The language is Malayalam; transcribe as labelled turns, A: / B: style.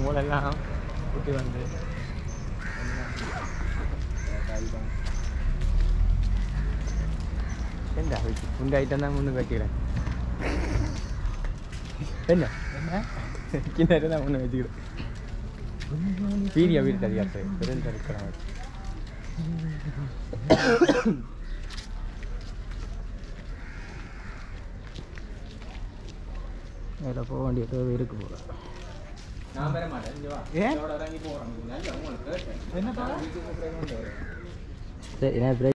A: மூளெல்லாம் குட்டி வந்து എന്താ ഉണ്ടായിട്ട് ഞാൻ മുന്ന് വെച്ചിടാൻ എന്നാ കിണറ് ഞാൻ മുന്ന് വെച്ചിടാൻ പീരിയ വീട്ടിൽ അറിയാത്ത വെറും തിരക്കണം
B: அதில் போக வேண்டியது இருக்கு போல
A: நான் வர மாட்டேன் இங்க வா
B: ஏன்?
A: இதோட இறங்கி போறேன் நல்ல உங்களுக்கு
B: சரி நான்